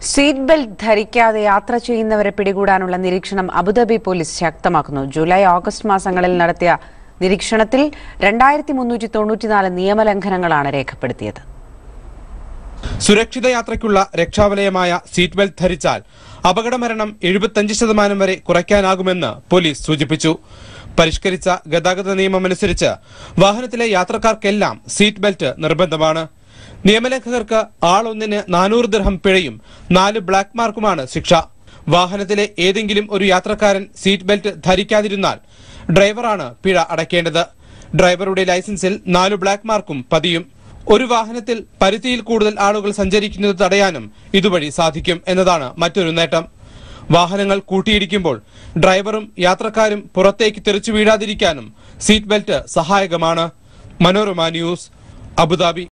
seat belt ധരിക്കാതെ യാത്ര ചെയ്യുന്നവരെ പിടികൂടാനുള്ള നിരീക്ഷണം അബുദാബി പോലീസ് ശക്തമാക്കുന്നു ജൂലൈ ഓഗസ്റ്റ് മാസങ്ങളിൽ നടത്തിയ നിരീക്ഷണത്തിൽ രണ്ടായിരത്തി മുന്നൂറ്റി തൊണ്ണൂറ്റിനാല് നിയമലംഘനങ്ങളാണ് രേഖപ്പെടുത്തിയത് സുരക്ഷിത യാത്രയ്ക്കുള്ള രക്ഷാവലയമായ സീറ്റ് ബെൽറ്റ് ധരിച്ചാൽ അപകടമരണം എഴുപത്തഞ്ച് ശതമാനം വരെ കുറയ്ക്കാനാകുമെന്ന് പോലീസ് സൂചിപ്പിച്ചു പരിഷ്കരിച്ച ഗതാഗത നിയമമനുസരിച്ച് വാഹനത്തിലെ യാത്രക്കാർക്കെല്ലാം സീറ്റ് ബെൽറ്റ് നിർബന്ധമാണ് നിയമലംഘകർക്ക് ആളൊന്നിന് നാനൂറ് ദിർഹം പിഴയും നാല് ബ്ലാക്ക് മാർക്കുമാണ് ശിക്ഷ വാഹനത്തിലെ ഏതെങ്കിലും ഒരു യാത്രക്കാരൻ സീറ്റ് ബെൽറ്റ് ധരിക്കാതിരുന്നാൽ ഡ്രൈവറാണ് പിഴ അടയ്ക്കേണ്ടത് ഡ്രൈവറുടെ ലൈസൻസിൽ നാല് ബ്ലാക്ക് മാർക്കും പതിയും ഒരു വാഹനത്തിൽ പരിധിയിൽ കൂടുതൽ ആളുകൾ സഞ്ചരിക്കുന്നത് തടയാനും ഇതുവഴി സാധിക്കും എന്നതാണ് മറ്റൊരു നേട്ടം വാഹനങ്ങൾ കൂട്ടിയിടിക്കുമ്പോൾ ഡ്രൈവറും യാത്രക്കാരും പുറത്തേക്ക് തെറിച്ചു വീഴാതിരിക്കാനും സീറ്റ് ബെൽറ്റ് സഹായകമാണ് മനോരമ ന്യൂസ് അബുദാബി